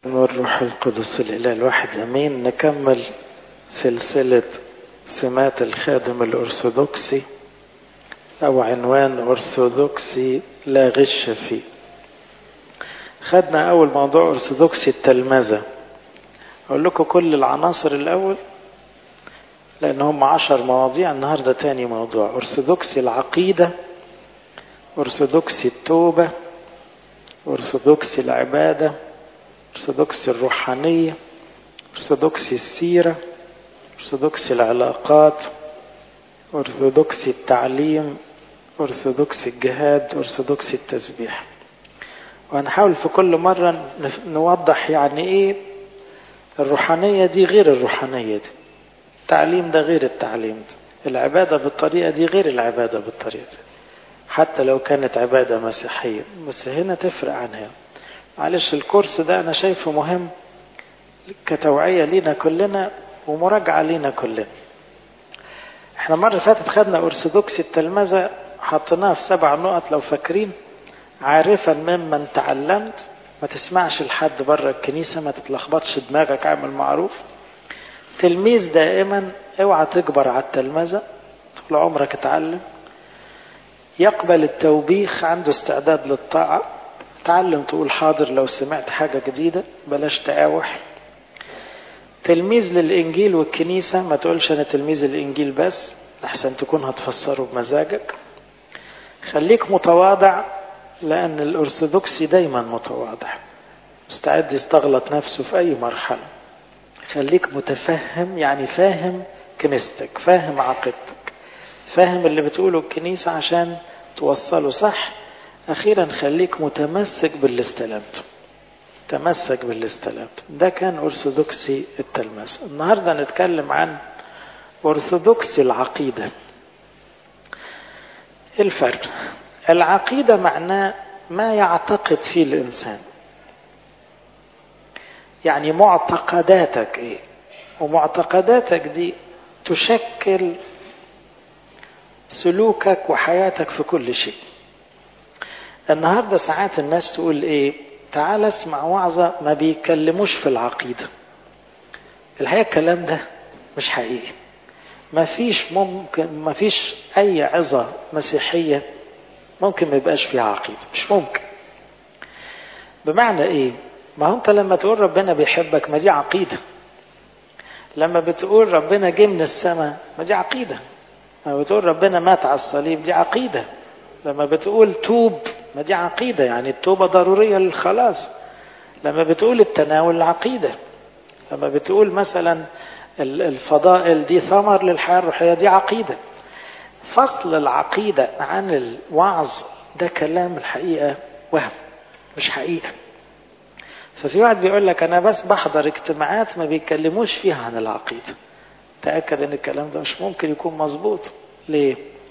والروح القدس الإله الواحد أمين نكمل سلسلة سمات الخادم الأرثوذكسي أو عنوان أرثوذكسي لا غش فيه خدنا أول موضوع أرثوذكسي التلمذة أقول لكم كل العناصر الأول لأن هم عشر مواضيع النهاردة تاني موضوع أرثوذكسي العقيدة أرثوذكسي التوبة أرثوذكسي العبادة أرثوذكسي الروحانية أرثوذكسي السيرة أرثوذكسي العلاقات أرثوذكسي التعليم أرثوذكسي الجهاد أرثوذكسي التسبيح وهنحاول في كل مرة نوضح يعني إيه الروحانية دي غير الروحانية دي التعليم ده غير التعليم ده العبادة بالطريقة دي غير العبادة بالطريقة دي حتى لو كانت عبادة مسيحية بس هنا تفرق عنها معلش الكورس ده أنا شايفه مهم كتوعية لينا كلنا ومراجعة لينا كلنا احنا مرة فاتت خدنا أرثوذكسي التلمذة حطيناها في سبع نقط لو فاكرين عارفا ممن تعلمت ما تسمعش لحد بره الكنيسة ما تتلخبطش دماغك اعمل معروف تلميذ دائما اوعى تكبر على التلمذة طول عمرك اتعلم يقبل التوبيخ عنده استعداد للطاعة تعلم تقول حاضر لو سمعت حاجة جديدة بلاش تقاوح تلميذ للإنجيل والكنيسة ما تقولش أنا تلميذ الإنجيل بس أحسن تكون هتفسره بمزاجك خليك متواضع لأن الأرثوذكسي دايما متواضع مستعد يستغلط نفسه في أي مرحلة خليك متفهم يعني فاهم كنيستك فاهم عقيدتك فاهم اللي بتقوله الكنيسة عشان توصله صح أخيرا خليك متمسك باللي استلمته تمسك باللي استلمته ده كان أرثوذكسي التلمس النهاردة نتكلم عن أرثوذكسي العقيدة الفرق العقيدة معناه ما يعتقد فيه الإنسان يعني معتقداتك إيه ومعتقداتك دي تشكل سلوكك وحياتك في كل شيء النهاردة ساعات الناس تقول ايه تعال اسمع وعظة ما بيكلموش في العقيدة الحقيقة الكلام ده مش حقيقي ما فيش ممكن ما فيش اي عظة مسيحية ممكن ما يبقاش فيها عقيدة مش ممكن بمعنى ايه ما هو انت لما تقول ربنا بيحبك ما دي عقيدة لما بتقول ربنا جه من السماء ما دي عقيدة لما بتقول ربنا مات على الصليب دي عقيدة لما بتقول توب ما دي عقيدة يعني التوبة ضرورية للخلاص لما بتقول التناول عقيدة لما بتقول مثلا الفضائل دي ثمر للحياة الروحية دي عقيدة فصل العقيدة عن الوعظ ده كلام الحقيقة وهم مش حقيقة ففي واحد بيقول لك أنا بس بحضر اجتماعات ما بيتكلموش فيها عن العقيدة تأكد أن الكلام ده مش ممكن يكون مظبوط ليه؟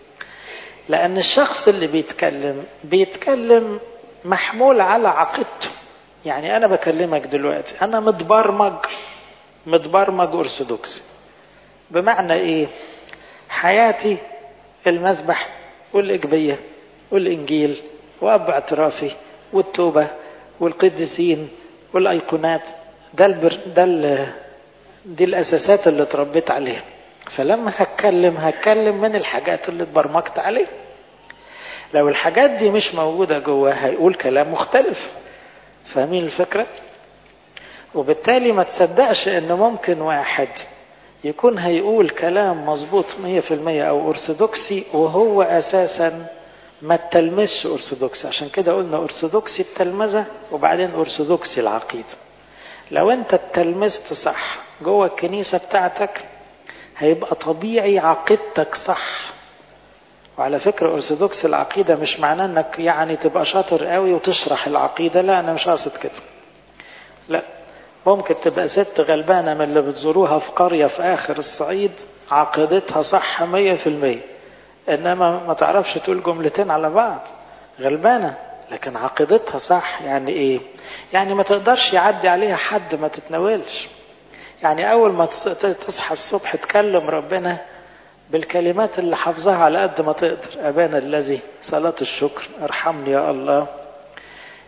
لأن الشخص اللي بيتكلم بيتكلم محمول على عقيدته يعني أنا بكلمك دلوقتي أنا متبرمج متبرمج أرثوذكسي بمعنى إيه؟ حياتي المسبح والإجبية والإنجيل وأب اعترافي والتوبة والقديسين والأيقونات ده البر ده ال... دي الأساسات اللي اتربيت عليها فلما هتكلم هتكلم من الحاجات اللي اتبرمجت عليها لو الحاجات دي مش موجودة جوه هيقول كلام مختلف فاهمين الفكرة وبالتالي ما تصدقش ان ممكن واحد يكون هيقول كلام مظبوط مية في المية او ارثوذكسي وهو اساسا ما تلمسش ارثوذكسي عشان كده قلنا ارثوذكسي التلمذة وبعدين ارثوذكسي العقيدة لو انت اتلمست صح جوه الكنيسة بتاعتك هيبقى طبيعي عقيدتك صح وعلى فكرة أرثوذكس العقيدة مش معناه انك يعني تبقى شاطر قوي وتشرح العقيدة لا أنا مش قاصد كده لا ممكن تبقى ست غلبانة من اللي بتزوروها في قرية في آخر الصعيد عقيدتها صح مية في المية إنما ما تعرفش تقول جملتين على بعض غلبانة لكن عقيدتها صح يعني إيه يعني ما تقدرش يعدي عليها حد ما تتناولش يعني أول ما تصحى الصبح تكلم ربنا بالكلمات اللي حافظها على قد ما تقدر أبانا الذي صلاة الشكر ارحمني يا الله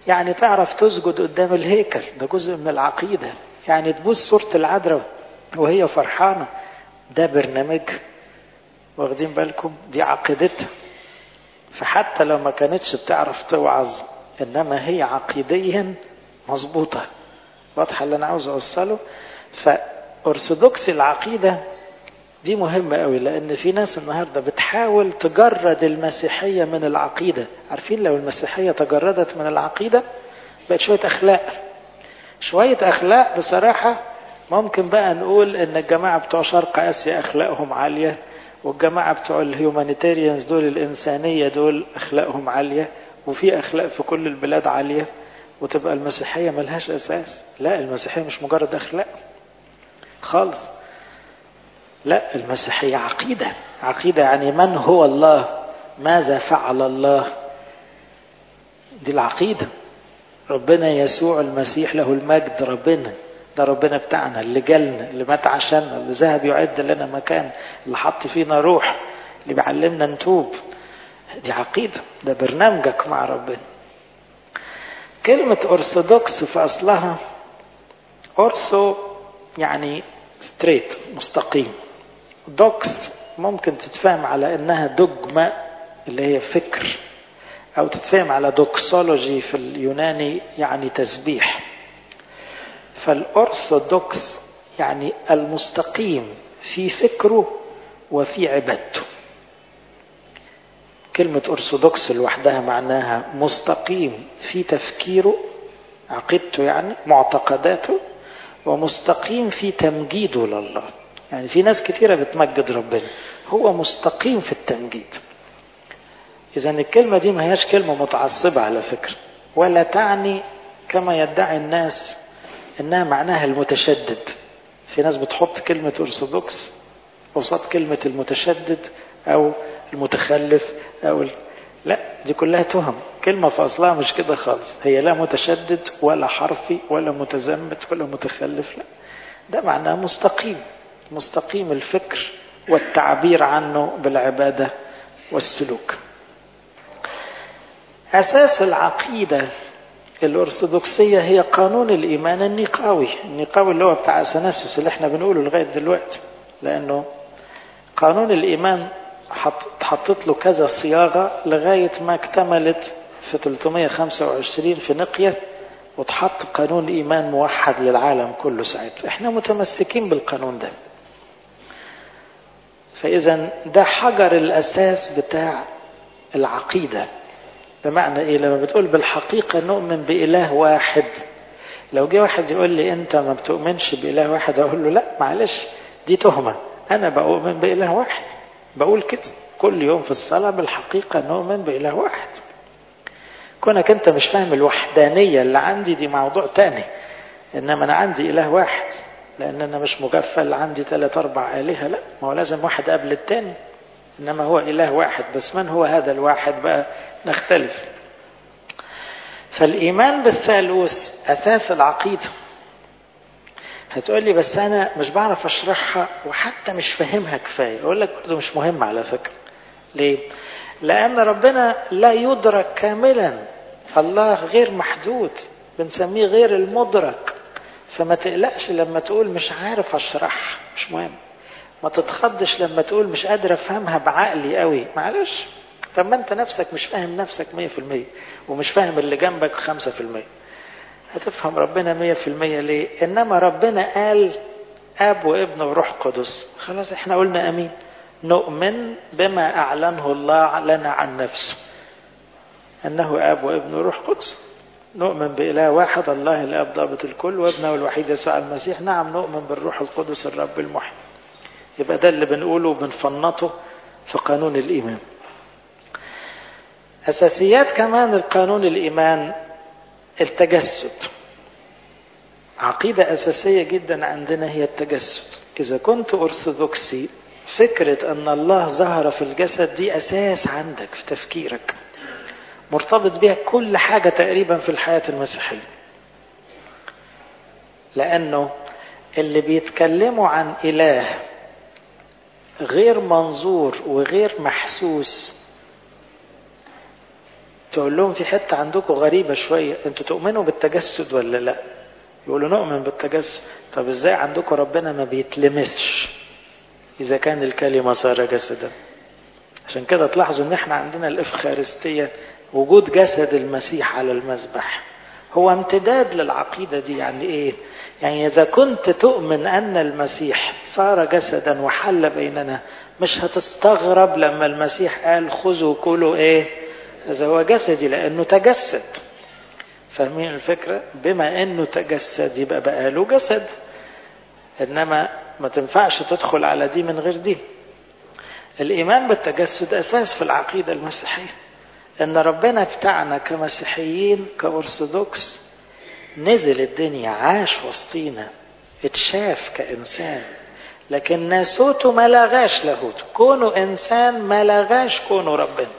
يعني تعرف تسجد قدام الهيكل ده جزء من العقيدة يعني تبص صورة العذراء وهي فرحانة ده برنامج واخدين بالكم دي عقيدتها فحتى لو ما كانتش بتعرف توعظ انما هي عقيديا مظبوطة واضحة اللي انا عاوز اوصله فارثوذكس العقيدة دي مهمة قوي لان في ناس النهاردة بتحاول تجرد المسيحية من العقيدة عارفين لو المسيحية تجردت من العقيدة بقت شوية اخلاق شوية اخلاق بصراحة ممكن بقى نقول ان الجماعة بتوع شرق اسيا اخلاقهم عالية والجماعة بتوع الهيومانيتيريانز دول الإنسانية دول أخلاقهم عالية وفي أخلاق في كل البلاد عالية وتبقى المسيحية ملهاش أساس لا المسيحية مش مجرد أخلاق خالص لا المسيحية عقيدة عقيدة يعني من هو الله ماذا فعل الله دي العقيدة ربنا يسوع المسيح له المجد ربنا ده ربنا بتاعنا اللي جالنا اللي مات عشاننا اللي ذهب يعد لنا مكان اللي حط فينا روح اللي بيعلمنا نتوب دي عقيدة ده برنامجك مع ربنا كلمة أرثوذكس في أصلها أرثو يعني ستريت مستقيم دوكس ممكن تتفهم على إنها دogma اللي هي فكر أو تتفهم على دوكسولوجي في اليوناني يعني تسبيح فالأرثوذكس يعني المستقيم في فكره وفي عبادته كلمة أرثوذكس لوحدها معناها مستقيم في تفكيره عقيدته يعني معتقداته ومستقيم في تمجيده لله يعني في ناس كثيرة بتمجد ربنا هو مستقيم في التمجيد إذا الكلمة دي ما هياش كلمة متعصبة على فكرة ولا تعني كما يدعي الناس انها معناها المتشدد في ناس بتحط كلمة أرثوذكس قصاد كلمة المتشدد أو المتخلف أو ال... لا دي كلها تهم كلمة في أصلها مش كده خالص هي لا متشدد ولا حرفي ولا متزمت ولا متخلف لا ده معناه مستقيم مستقيم الفكر والتعبير عنه بالعبادة والسلوك أساس العقيدة الأرثوذكسية هي قانون الإيمان النقاوي النقاوي اللي هو بتاع أثناسيوس اللي احنا بنقوله لغاية دلوقتي لأنه قانون الإيمان حط حطت له كذا صياغة لغاية ما اكتملت في 325 في نقية وتحط قانون إيمان موحد للعالم كله ساعتها احنا متمسكين بالقانون ده فإذا ده حجر الأساس بتاع العقيدة بمعنى إيه لما بتقول بالحقيقة نؤمن بإله واحد لو جه واحد يقول لي أنت ما بتؤمنش بإله واحد أقول له لا معلش دي تهمة أنا بؤمن بإله واحد بقول كده كل يوم في الصلاة بالحقيقة نؤمن بإله واحد كونك أنت مش فاهم الوحدانية اللي عندي دي موضوع تاني إنما أنا عندي إله واحد لأن أنا مش مغفل عندي ثلاث أربع آلهة لا ما هو لازم واحد قبل التاني إنما هو إله واحد بس من هو هذا الواحد بقى نختلف فالإيمان بالثالوث أساس العقيدة هتقول لي بس أنا مش بعرف أشرحها وحتى مش فاهمها كفاية أقول لك برضه مش مهم على فكرة ليه؟ لأن ربنا لا يدرك كاملا الله غير محدود بنسميه غير المدرك فما تقلقش لما تقول مش عارف أشرحها مش مهم ما تتخضش لما تقول مش قادر أفهمها بعقلي قوي معلش طب ما انت نفسك مش فاهم نفسك مية في المية ومش فاهم اللي جنبك خمسة في المية هتفهم ربنا مية في المية ليه انما ربنا قال اب وابن وروح قدس خلاص احنا قلنا امين نؤمن بما اعلنه الله لنا عن نفسه انه اب وابن وروح قدس نؤمن بإله واحد الله الآب ضابط الكل وابنه الوحيد يسوع المسيح نعم نؤمن بالروح القدس الرب المحيي يبقى ده اللي بنقوله وبنفنطه في قانون الإيمان أساسيات كمان القانون الإيمان التجسد عقيدة أساسية جدا عندنا هي التجسد إذا كنت أرثوذكسي فكرة أن الله ظهر في الجسد دي أساس عندك في تفكيرك مرتبط بها كل حاجة تقريبا في الحياة المسيحية لأنه اللي بيتكلموا عن إله غير منظور وغير محسوس تقول لهم في حتة عندكم غريبة شوية انتوا تؤمنوا بالتجسد ولا لا يقولوا نؤمن بالتجسد طب ازاي عندكم ربنا ما بيتلمسش اذا كان الكلمة صار جسدا عشان كده تلاحظوا ان احنا عندنا الافخارستية وجود جسد المسيح على المذبح هو امتداد للعقيدة دي يعني ايه يعني اذا كنت تؤمن ان المسيح صار جسدا وحل بيننا مش هتستغرب لما المسيح قال خذوا كلوا ايه هذا هو جسدي لانه تجسد فاهمين الفكرة بما انه تجسد يبقى بقى له جسد انما ما تنفعش تدخل على دي من غير دي الايمان بالتجسد اساس في العقيدة المسيحية ان ربنا بتاعنا كمسيحيين كأرثوذكس نزل الدنيا عاش وسطينا اتشاف كإنسان لكن ناسوته ما لغاش لاهوته كونه إنسان ما لغاش كونه ربنا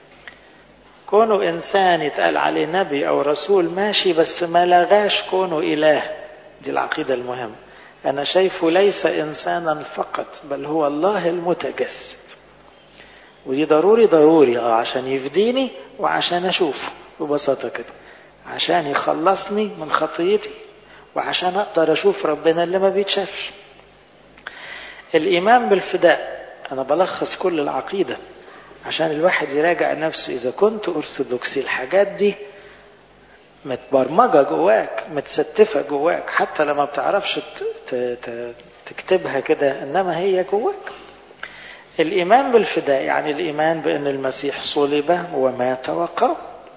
كونه إنسان يتقال عليه نبي أو رسول ماشي بس ما لغاش كونه إله دي العقيدة المهمة أنا شايفه ليس إنسانا فقط بل هو الله المتجسد ودي ضروري ضروري اه عشان يفديني وعشان اشوفه ببساطه كده عشان يخلصني من خطيتي وعشان اقدر اشوف ربنا اللي ما بيتشافش الايمان بالفداء انا بلخص كل العقيده عشان الواحد يراجع نفسه اذا كنت ارثوذكسي الحاجات دي متبرمجه جواك متستفه جواك حتى لما بتعرفش تكتبها كده انما هي جواك الإيمان بالفداء يعني الإيمان بأن المسيح صلب ومات وقام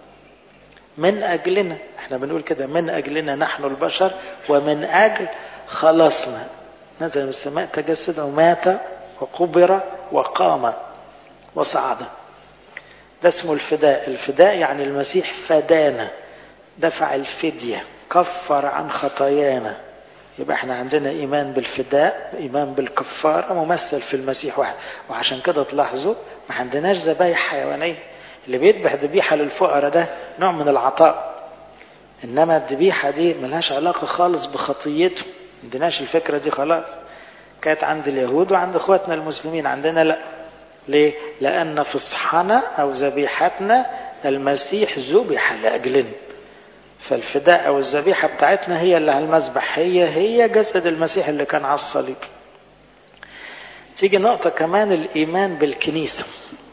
من أجلنا احنا بنقول كده من أجلنا نحن البشر ومن أجل خلصنا نزل من السماء تجسد ومات وقبر وقام وصعد ده اسمه الفداء الفداء يعني المسيح فدانا دفع الفدية كفر عن خطايانا يبقى احنا عندنا ايمان بالفداء ايمان بالكفاره ممثل في المسيح واحد وعشان كده تلاحظوا ما عندناش ذبايح حيوانيه اللي بيذبح ذبيحه للفقراء ده نوع من العطاء انما الذبيحه دي ملهاش علاقه خالص بخطيته ما عندناش الفكره دي خلاص كانت عند اليهود وعند اخواتنا المسلمين عندنا لا ليه لان فصحنا او ذبيحتنا المسيح ذبح لاجلنا فالفداء او الذبيحه بتاعتنا هي اللي على المذبح هي هي جسد المسيح اللي كان على الصليب تيجي نقطه كمان الايمان بالكنيسه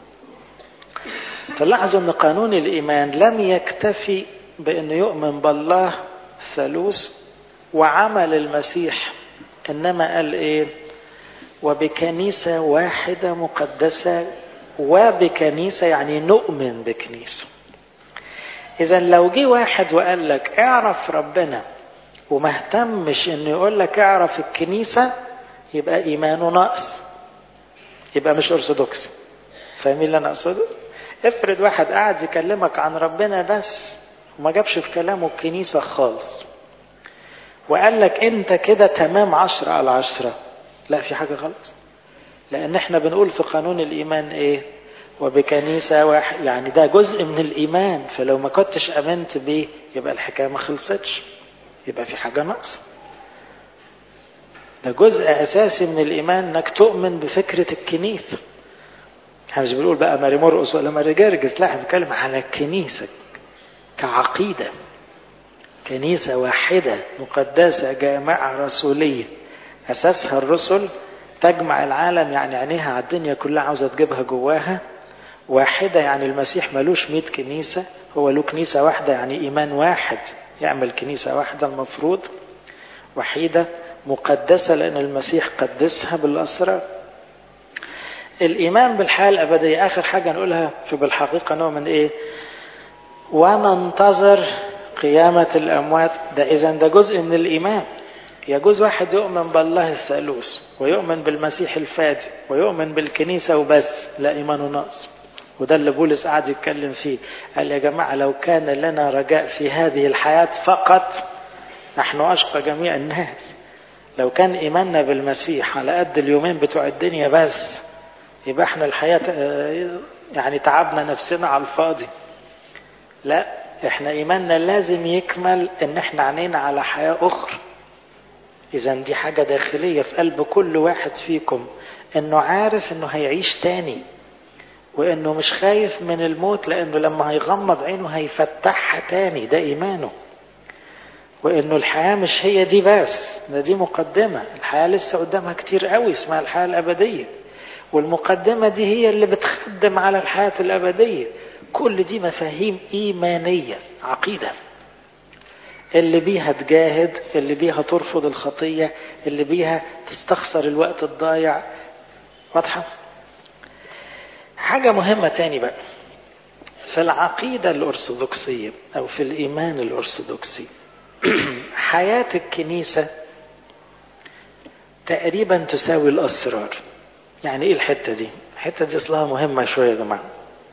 تلاحظوا ان قانون الايمان لم يكتفي بانه يؤمن بالله ثالوث وعمل المسيح انما قال ايه وبكنيسه واحده مقدسه وبكنيسه يعني نؤمن بكنيسه إذا لو جه واحد وقال لك اعرف ربنا وما اهتمش إنه يقول لك اعرف الكنيسة يبقى إيمانه ناقص يبقى مش أرثوذكسي فاهمين اللي أنا أقصده؟ افرض واحد قاعد يكلمك عن ربنا بس وما جابش في كلامه الكنيسة خالص وقال لك أنت كده تمام عشرة على عشرة لا في حاجة غلط لأن احنا بنقول في قانون الإيمان إيه؟ وبكنيسة واحد يعني ده جزء من الإيمان فلو ما كنتش أمنت بيه يبقى الحكاية ما خلصتش يبقى في حاجة ناقصة ده جزء أساسي من الإيمان إنك تؤمن بفكرة الكنيسة احنا مش بنقول بقى ماري مرقس ولا ماري جرجس لا احنا بنتكلم على الكنيسة كعقيدة كنيسة واحدة مقدسة جامعة رسولية أساسها الرسل تجمع العالم يعني عينيها على الدنيا كلها عاوزة تجيبها جواها واحدة يعني المسيح ملوش مئة كنيسة هو له كنيسة واحدة يعني إيمان واحد يعمل كنيسة واحدة المفروض وحيدة مقدسة لأن المسيح قدسها بالأسرار الإيمان بالحياة الأبدية آخر حاجة نقولها في بالحقيقة نوع من إيه وننتظر قيامة الأموات ده إذا ده جزء من الإيمان يجوز واحد يؤمن بالله الثالوث ويؤمن بالمسيح الفادي ويؤمن بالكنيسة وبس لا إيمانه ناقص وده اللي بولس قاعد يتكلم فيه قال يا جماعة لو كان لنا رجاء في هذه الحياة فقط نحن أشقى جميع الناس لو كان إيماننا بالمسيح على قد اليومين بتوع الدنيا بس يبقى احنا الحياة يعني تعبنا نفسنا على الفاضي لا احنا إيماننا لازم يكمل ان احنا عنينا على حياة أخرى إذا دي حاجة داخلية في قلب كل واحد فيكم إنه عارف إنه هيعيش تاني وانه مش خايف من الموت لانه لما هيغمض عينه هيفتحها تاني ده ايمانه وانه الحياة مش هي دي بس ده دي مقدمة الحياة لسه قدامها كتير قوي اسمها الحياة الابدية والمقدمة دي هي اللي بتخدم على الحياة الابدية كل دي مفاهيم ايمانية عقيدة اللي بيها تجاهد اللي بيها ترفض الخطية اللي بيها تستخسر الوقت الضايع واضحة حاجة مهمة تاني بقى في العقيدة الأرثوذكسية أو في الإيمان الأرثوذكسي حياة الكنيسة تقريبا تساوي الأسرار يعني إيه الحتة دي الحتة دي أصلها مهمة شوية يا جماعة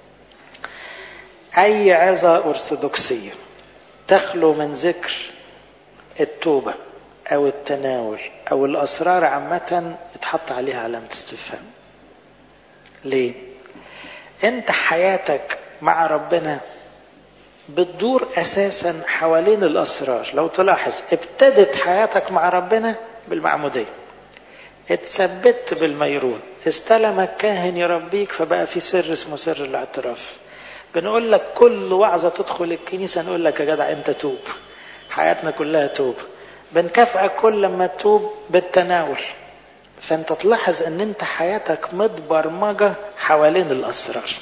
أي عظة أرثوذكسية تخلو من ذكر التوبة أو التناول أو الأسرار عامة يتحط عليها علامة استفهام ليه؟ أنت حياتك مع ربنا بتدور أساسا حوالين الأسرار لو تلاحظ ابتدت حياتك مع ربنا بالمعمودية اتثبت بالميرون استلمك كاهن يربيك فبقى في سر اسمه سر الاعتراف بنقول لك كل وعظة تدخل الكنيسة نقول لك يا جدع انت توب حياتنا كلها توب بنكافئك كل لما تتوب بالتناول فانت تلاحظ ان انت حياتك متبرمجة حوالين الاسرار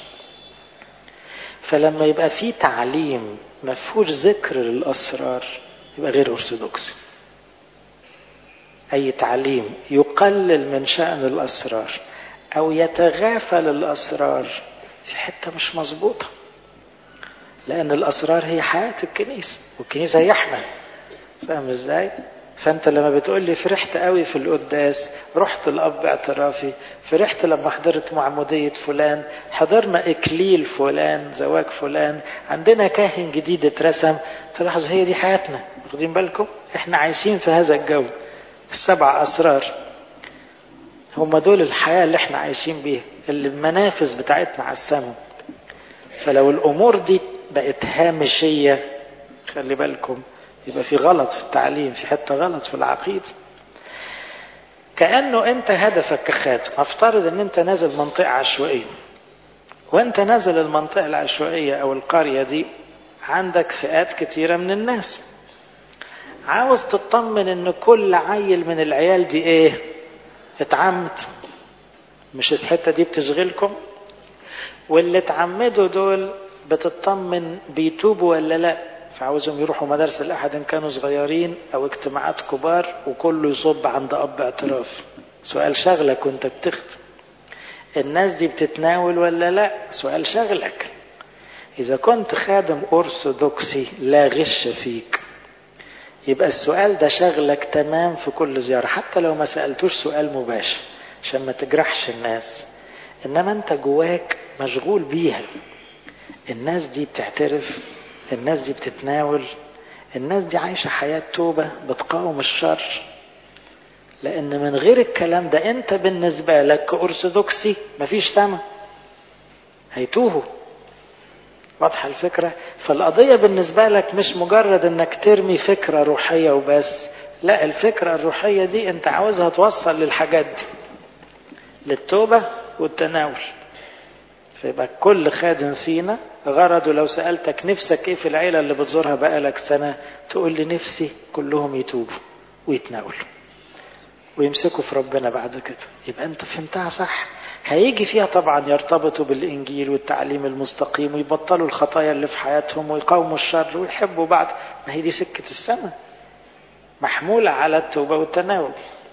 فلما يبقى في تعليم ما فيهوش ذكر للاسرار يبقى غير ارثوذكسي اي تعليم يقلل من شأن الاسرار او يتغافل الاسرار في حتة مش مظبوطة لأن الأسرار هي حياة الكنيسة والكنيسة هي احنا فاهم ازاي؟ فأنت لما بتقول لي فرحت قوي في القداس رحت الأب اعترافي فرحت لما حضرت معمودية فلان حضرنا إكليل فلان زواج فلان عندنا كاهن جديد اترسم تلاحظ هي دي حياتنا واخدين بالكم؟ احنا عايشين في هذا الجو السبع أسرار هم دول الحياة اللي احنا عايشين بيها اللي المنافذ بتاعتنا على السماء فلو الأمور دي بقت هامشية خلي بالكم يبقى في غلط في التعليم في حتة غلط في العقيدة كأنه أنت هدفك كخاتم افترض أن أنت نازل منطقة عشوائية وأنت نازل المنطقة العشوائية أو القرية دي عندك فئات كتيرة من الناس عاوز تطمن ان كل عيل من العيال دي ايه اتعمد مش الحتة دي بتشغلكم واللي اتعمدوا دول بتطمن بيتوبوا ولا لا فعاوزهم يروحوا مدارس الأحد إن كانوا صغيرين أو اجتماعات كبار وكله يصب عند أب اعتراف سؤال شغلك وانت بتختم الناس دي بتتناول ولا لا سؤال شغلك إذا كنت خادم أرثوذكسي لا غش فيك يبقى السؤال ده شغلك تمام في كل زيارة حتى لو ما سألتوش سؤال مباشر عشان ما تجرحش الناس إنما أنت جواك مشغول بيها الناس دي بتعترف الناس دي بتتناول الناس دي عايشة حياة توبة بتقاوم الشر لأن من غير الكلام ده أنت بالنسبة لك كأرثوذكسي مفيش سما هيتوهوا واضحة الفكرة فالقضية بالنسبة لك مش مجرد انك ترمي فكرة روحية وبس لا الفكرة الروحية دي انت عاوزها توصل للحاجات دي للتوبة والتناول فيبقى كل خادم فينا غرضه لو سألتك نفسك ايه في العيلة اللي بتزورها بقالك سنة تقول لي نفسي كلهم يتوبوا ويتناولوا ويمسكوا في ربنا بعد كده يبقى انت فهمتها صح هيجي فيها طبعا يرتبطوا بالإنجيل والتعليم المستقيم ويبطلوا الخطايا اللي في حياتهم ويقاوموا الشر ويحبوا بعض ما هي دي سكة السماء محمولة على التوبة والتناول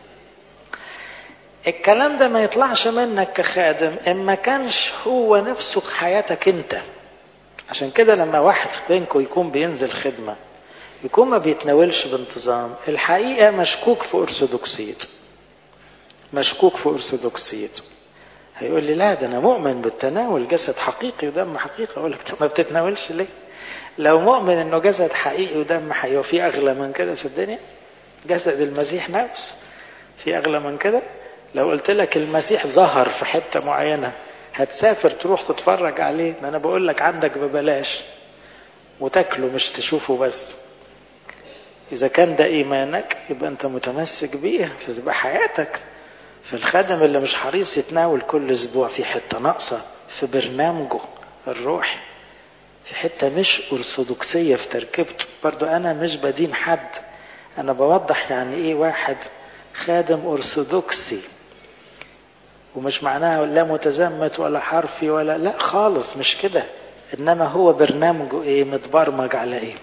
الكلام ده ما يطلعش منك كخادم إن ما كانش هو نفسه حياتك انت عشان كده لما واحد بينكم يكون بينزل خدمة يكون ما بيتناولش بانتظام الحقيقة مشكوك في أرثوذكسيته مشكوك في أرثوذكسيته هيقول لي لا ده انا مؤمن بالتناول جسد حقيقي ودم حقيقي اقول لك طب ما بتتناولش ليه لو مؤمن انه جسد حقيقي ودم حقيقي وفي اغلى من كده في الدنيا جسد المسيح نفسه في اغلى من كده لو قلت لك المسيح ظهر في حته معينه هتسافر تروح تتفرج عليه ما انا بقول لك عندك ببلاش وتاكله مش تشوفه بس اذا كان ده ايمانك يبقى انت متمسك بيه فتبقى حياتك فالخادم اللي مش حريص يتناول كل اسبوع في حته ناقصه في برنامجه الروحي في حتة مش أرثوذكسية في تركيبته برضو أنا مش بدين حد أنا بوضح يعني إيه واحد خادم أرثوذكسي ومش معناها لا متزمت ولا حرفي ولا لا خالص مش كده إنما هو برنامجه إيه متبرمج على إيه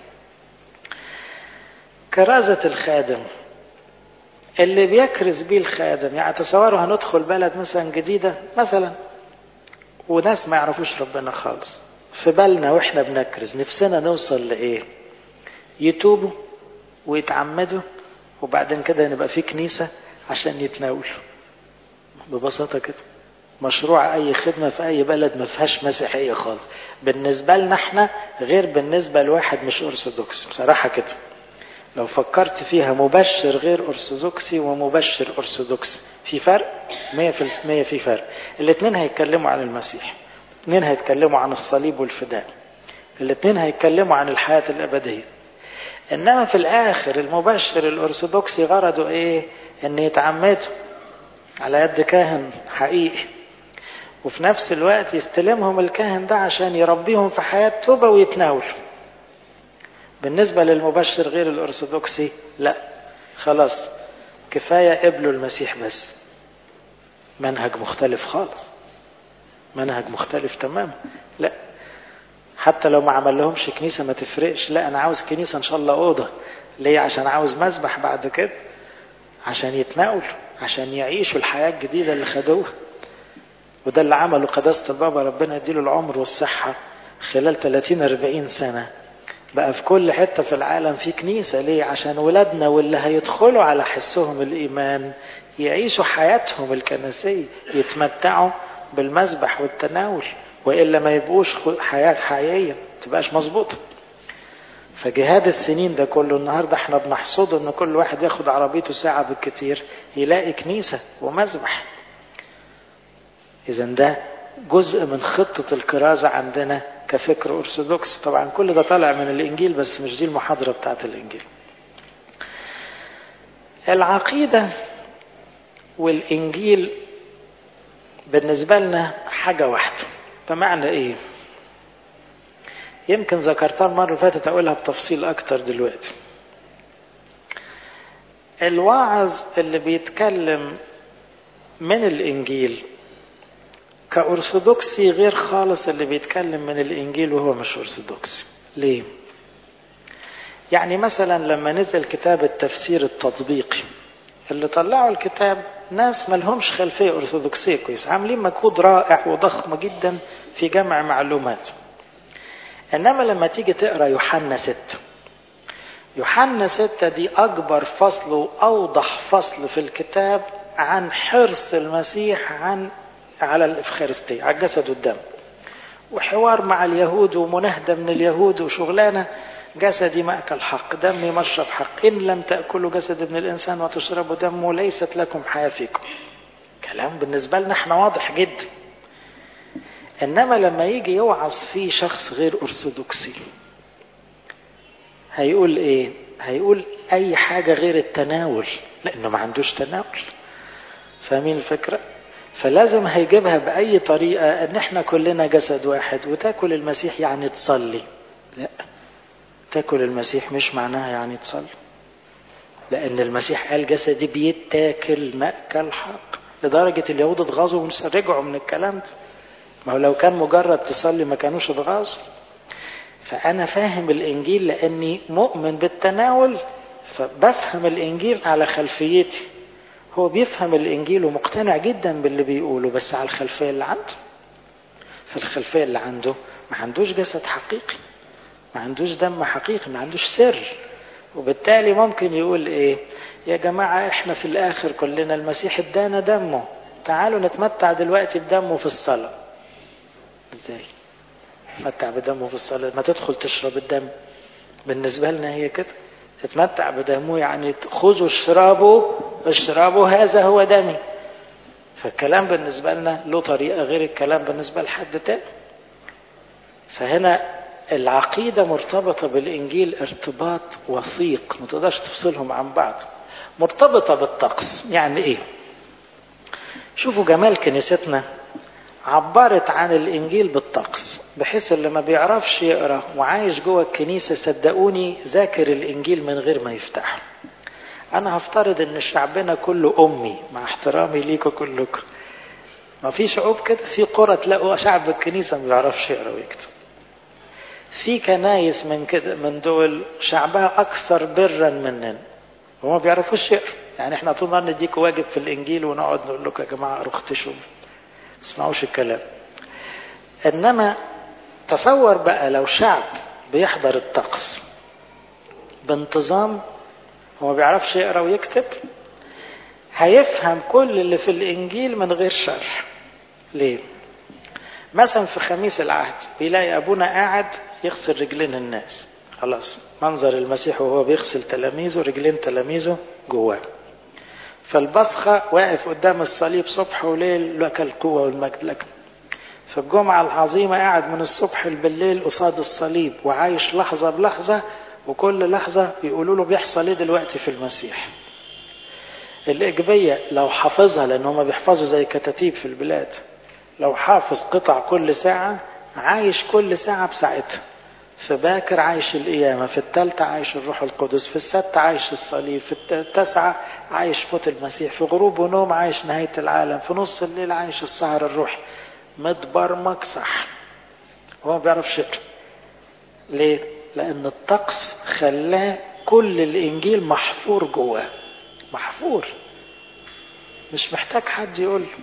كرازة الخادم اللي بيكرز بيه الخادم يعني تصوروا هندخل بلد مثلا جديدة مثلا وناس ما يعرفوش ربنا خالص في بالنا واحنا بنكرز نفسنا نوصل لايه يتوبوا ويتعمدوا وبعدين كده نبقى في كنيسة عشان يتناولوا ببساطة كده مشروع اي خدمة في اي بلد ما فيهاش مسيحية خالص بالنسبة لنا احنا غير بالنسبة لواحد مش ارثوذكس بصراحة كده لو فكرت فيها مبشر غير أرثوذكسي ومبشر أرثوذكسي في فرق مية في المية في فرق الاثنين هيتكلموا عن المسيح الاثنين هيتكلموا عن الصليب والفداء الاثنين هيتكلموا عن الحياة الأبدية إنما في الآخر المبشر الأرثوذكسي غرضه إيه إن يتعمدوا على يد كاهن حقيقي وفي نفس الوقت يستلمهم الكاهن ده عشان يربيهم في حياة توبة ويتناولوا بالنسبة للمبشر غير الأرثوذكسي لا خلاص كفاية قبلوا المسيح بس منهج مختلف خالص منهج مختلف تماما لا حتى لو ما عمل لهمش كنيسة ما تفرقش لا أنا عاوز كنيسة إن شاء الله أوضة ليه عشان عاوز مسبح بعد كده عشان يتناولوا عشان يعيشوا الحياة الجديدة اللي خدوها وده اللي عمله قداسة البابا ربنا يديله العمر والصحة خلال 30 40 سنة بقى في كل حتة في العالم في كنيسة ليه عشان ولادنا واللي هيدخلوا على حسهم الإيمان يعيشوا حياتهم الكنسية يتمتعوا بالمسبح والتناول وإلا ما يبقوش حياة حقيقية تبقاش مظبوطة فجهاد السنين ده كله النهاردة احنا بنحصده ان كل واحد ياخد عربيته ساعة بالكتير يلاقي كنيسة ومسبح اذا ده جزء من خطة الكرازة عندنا كفكر أرثوذكس طبعا كل ده طالع من الإنجيل بس مش دي المحاضرة بتاعت الإنجيل العقيدة والإنجيل بالنسبة لنا حاجة واحدة بمعنى إيه يمكن ذكرتها المرة اللي فاتت أقولها بتفصيل أكتر دلوقتي الواعظ اللي بيتكلم من الإنجيل كأرثوذكسي غير خالص اللي بيتكلم من الإنجيل وهو مش أرثوذكسي ليه؟ يعني مثلا لما نزل كتاب التفسير التطبيقي اللي طلعوا الكتاب ناس ملهمش خلفية أرثوذكسية كويس عاملين مجهود رائع وضخم جدا في جمع معلومات إنما لما تيجي تقرأ يوحنا ستة يوحنا ستة دي أكبر فصل وأوضح فصل في الكتاب عن حرص المسيح عن على الإفخارستية على الجسد والدم وحوار مع اليهود ومناهدة من اليهود وشغلانة جسدي مأكل حق دمي مشرب حق إن لم تأكلوا جسد ابن الإنسان وتشربوا دمه ليست لكم حياة فيكم كلام بالنسبة لنا احنا واضح جدا إنما لما يجي يوعظ فيه شخص غير أرثوذكسي هيقول إيه؟ هيقول أي حاجة غير التناول لأنه ما عندوش تناول فاهمين الفكرة؟ فلازم هيجيبها بأي طريقة إن إحنا كلنا جسد واحد وتاكل المسيح يعني تصلي لا تاكل المسيح مش معناها يعني تصلي لأن المسيح قال جسدي بيتاكل مأكل حق لدرجة اليهود اتغاظوا ورجعوا من الكلام ده ما هو لو كان مجرد تصلي ما كانوش اتغاظوا فأنا فاهم الإنجيل لأني مؤمن بالتناول فبفهم الإنجيل على خلفيتي هو بيفهم الإنجيل ومقتنع جدا باللي بيقوله بس على الخلفية اللي عنده في الخلفية اللي عنده ما عندوش جسد حقيقي ما عندوش دم حقيقي ما عندوش سر وبالتالي ممكن يقول ايه يا جماعة احنا في الاخر كلنا المسيح ادانا دمه تعالوا نتمتع دلوقتي بدمه في الصلاة ازاي تتمتع بدمه في الصلاة ما تدخل تشرب الدم بالنسبة لنا هي كده تتمتع بدمه يعني خذوا اشربوا اشربوا هذا هو دمي فالكلام بالنسبة لنا له طريقة غير الكلام بالنسبة لحد تاني فهنا العقيدة مرتبطة بالإنجيل ارتباط وثيق ما تقدرش تفصلهم عن بعض مرتبطة بالطقس يعني إيه شوفوا جمال كنيستنا عبرت عن الانجيل بالطقس بحيث اللي ما بيعرفش يقرا وعايش جوه الكنيسه صدقوني ذاكر الانجيل من غير ما يفتحه انا هفترض ان شعبنا كله امي مع احترامي ليكم كلكم ما في شعوب كده في قرى تلاقوا شعب الكنيسه ما بيعرفش يقرا ويكتب في كنايس من كده من دول شعبها اكثر برا مننا وما بيعرفوش يقروا يعني احنا طول النهار نديكوا واجب في الانجيل ونقعد نقول لكم يا جماعه اقروا اختشوا اسمعوش الكلام انما تصور بقى لو شعب بيحضر الطقس بانتظام هو ما بيعرفش يقرا ويكتب هيفهم كل اللي في الانجيل من غير شرح ليه مثلا في خميس العهد بيلاقي ابونا قاعد يغسل رجلين الناس خلاص منظر المسيح وهو بيغسل تلاميذه رجلين تلاميذه جواه فالبصخة واقف قدام الصليب صبح وليل لك القوة والمجد لك في الجمعة العظيمة قاعد من الصبح بالليل قصاد الصليب وعايش لحظة بلحظة وكل لحظة يقولوا له بيحصل ايه دلوقتي في المسيح الإيجابية لو حافظها لأن هما بيحفظوا زي كتاتيب في البلاد لو حافظ قطع كل ساعة عايش كل ساعة بساعتها في باكر عايش القيامة في الثالثة عايش الروح القدس في الستة عايش الصليب في التاسعة عايش موت المسيح في غروب ونوم عايش نهاية العالم في نص الليل عايش السهر الروحي متبرمج صح هو ما بيعرفش يقرا ليه؟ لأن الطقس خلاه كل الإنجيل محفور جواه محفور مش محتاج حد يقول له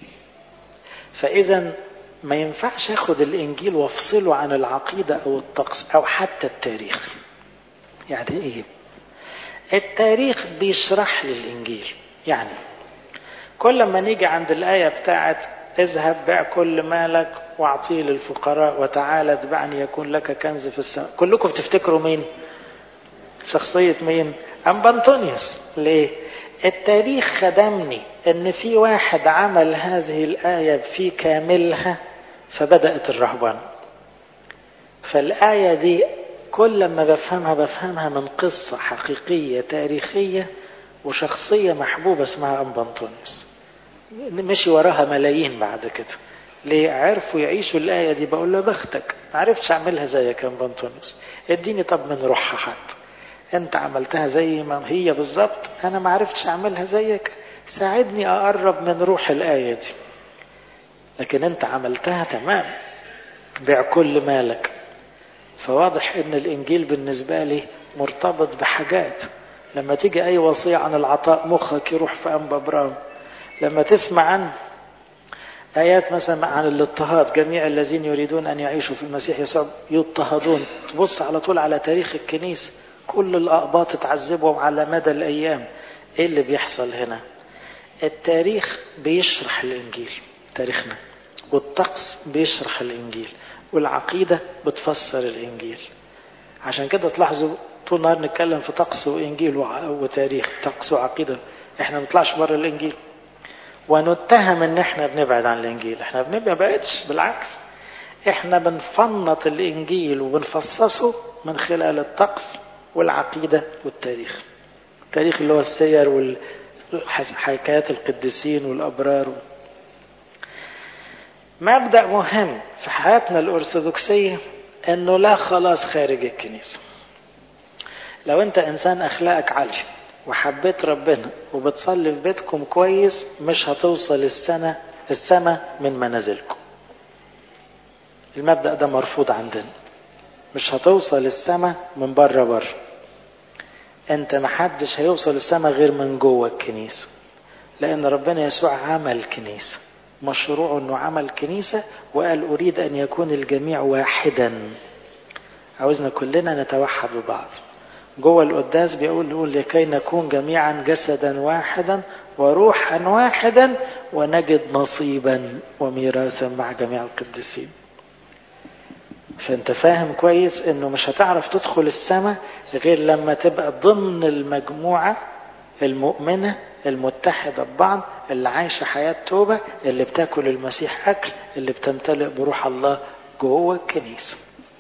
فإذا ما ينفعش اخد الانجيل وافصله عن العقيدة او الطقس او حتى التاريخ يعني ايه التاريخ بيشرح لي الانجيل يعني كل ما نيجي عند الآية بتاعت اذهب بيع كل مالك واعطيه للفقراء وتعالى اتبعني يكون لك كنز في السماء كلكم بتفتكروا مين شخصية مين أم بنطونيوس ليه التاريخ خدمني ان في واحد عمل هذه الآية في كاملها فبدأت الرهبان فالآية دي كل ما بفهمها بفهمها من قصة حقيقية تاريخية وشخصية محبوبة اسمها أم بنطونيوس مشي وراها ملايين بعد كده ليه عرفوا يعيشوا الآية دي بقول له بختك ما عرفتش أعملها زيك يا أم بنطونيوس اديني طب من روحها حتى انت عملتها زي ما هي بالظبط انا ما عرفتش اعملها زيك ساعدني اقرب من روح الايه دي لكن انت عملتها تمام بيع كل مالك فواضح ان الانجيل بالنسبه لي مرتبط بحاجات لما تيجي اي وصيه عن العطاء مخك يروح في انبا برام لما تسمع عن آيات مثلا عن الاضطهاد جميع الذين يريدون أن يعيشوا في المسيح يسوع يضطهدون تبص على طول على تاريخ الكنيسة كل الأقباط اتعذبوا على مدى الأيام إيه اللي بيحصل هنا التاريخ بيشرح الإنجيل تاريخنا والطقس بيشرح الإنجيل والعقيدة بتفسر الإنجيل عشان كده تلاحظوا طول النهار نتكلم في طقس وإنجيل وتاريخ طقس وعقيدة احنا ما نطلعش بره الإنجيل ونتهم ان احنا بنبعد عن الإنجيل احنا بنبعدش بالعكس احنا بنفنط الإنجيل وبنفصصه من خلال الطقس والعقيدة والتاريخ التاريخ اللي هو السير وحكايات القديسين والأبرار مبدأ مهم في حياتنا الأرثوذكسية أنه لا خلاص خارج الكنيسة لو أنت إنسان أخلاقك عالية وحبيت ربنا وبتصلي في بيتكم كويس مش هتوصل السنة السماء من منازلكم المبدأ ده مرفوض عندنا مش هتوصل السماء من بره بره انت محدش هيوصل السماء غير من جوه الكنيسة لان ربنا يسوع عمل كنيسة مشروع انه عمل كنيسة وقال اريد ان يكون الجميع واحدا عاوزنا كلنا نتوحد ببعض جوه القداس بيقول نقول لكي نكون جميعا جسدا واحدا وروحا واحدا ونجد نصيبا وميراثا مع جميع القديسين فانت فاهم كويس انه مش هتعرف تدخل السماء غير لما تبقى ضمن المجموعة المؤمنة المتحدة ببعض اللي عايشة حياة توبة اللي بتاكل المسيح أكل اللي بتمتلئ بروح الله جوه الكنيسة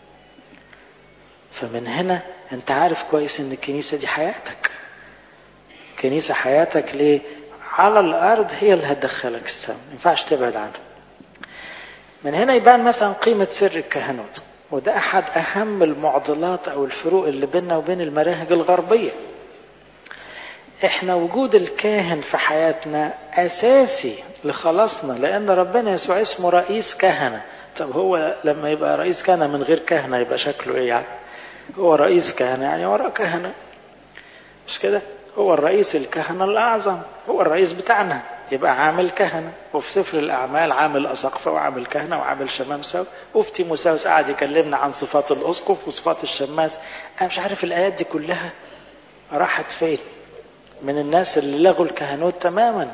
فمن هنا انت عارف كويس ان الكنيسة دي حياتك كنيسة حياتك ليه على الأرض هي اللي هتدخلك السماء ما ينفعش تبعد عنها من هنا يبان مثلا قيمة سر الكهنوت وده أحد أهم المعضلات أو الفروق اللي بيننا وبين المناهج الغربية احنا وجود الكاهن في حياتنا أساسي لخلاصنا لأن ربنا يسوع اسمه رئيس كهنة طب هو لما يبقى رئيس كهنة من غير كهنة يبقى شكله ايه يعني هو رئيس كهنة يعني وراء كهنة مش كده هو الرئيس الكهنة الأعظم هو الرئيس بتاعنا يبقى عامل كهنة وفي سفر الأعمال عامل أساقفة وعامل كهنة وعامل شمامسة وفي تيموساوس قاعد يكلمنا عن صفات الأسقف وصفات الشماس أنا مش عارف الآيات دي كلها راحت فين من الناس اللي لغوا الكهنوت تماما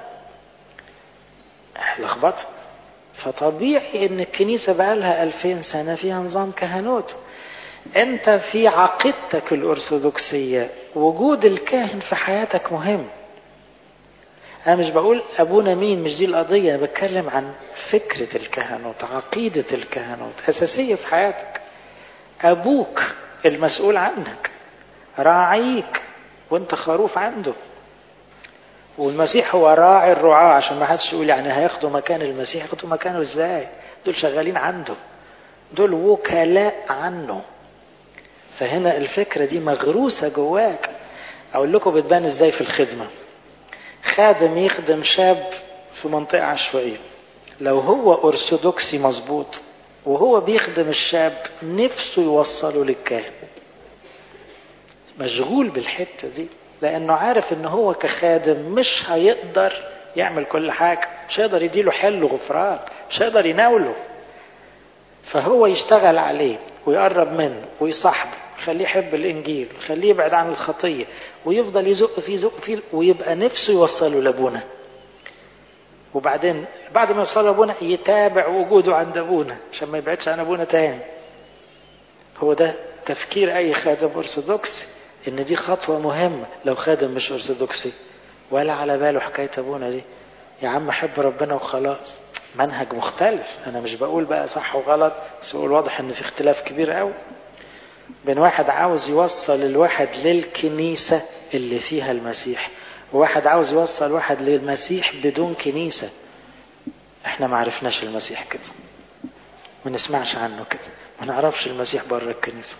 لخبطه فطبيعي ان الكنيسة بقى لها ألفين سنة فيها نظام كهنوت انت في عقيدتك الأرثوذكسية وجود الكاهن في حياتك مهم أنا مش بقول أبونا مين مش دي القضية أنا بتكلم عن فكرة الكهنوت عقيدة الكهنوت أساسية في حياتك أبوك المسؤول عنك راعيك وانت خروف عنده والمسيح هو راعي الرعاة عشان ما حدش يقول يعني هياخدوا مكان المسيح ياخدوا مكانه ازاي دول شغالين عنده دول وكلاء عنه فهنا الفكرة دي مغروسة جواك أقول لكم بتبان ازاي في الخدمة خادم يخدم شاب في منطقة عشوائية لو هو أرثوذكسي مظبوط وهو بيخدم الشاب نفسه يوصله للكاهن مشغول بالحتة دي لأنه عارف إن هو كخادم مش هيقدر يعمل كل حاجة مش هيقدر يديله حل غفران مش هيقدر يناوله فهو يشتغل عليه ويقرب منه ويصاحبه يخليه يحب الإنجيل يخليه يبعد عن الخطية ويفضل يزق فيه يزق فيه ويبقى نفسه يوصله لأبونا وبعدين بعد ما يوصله لأبونا يتابع وجوده عند أبونا عشان ما يبعدش عن أبونا تاني هو ده تفكير أي خادم أرثوذكسي إن دي خطوة مهمة لو خادم مش أرثوذكسي ولا على باله حكاية أبونا دي يا عم حب ربنا وخلاص منهج مختلف أنا مش بقول بقى صح وغلط بس بقول واضح إن في اختلاف كبير قوي بين واحد عاوز يوصل الواحد للكنيسة اللي فيها المسيح وواحد عاوز يوصل واحد للمسيح بدون كنيسة احنا ما عرفناش المسيح كده ما نسمعش عنه كده ما نعرفش المسيح بره الكنيسة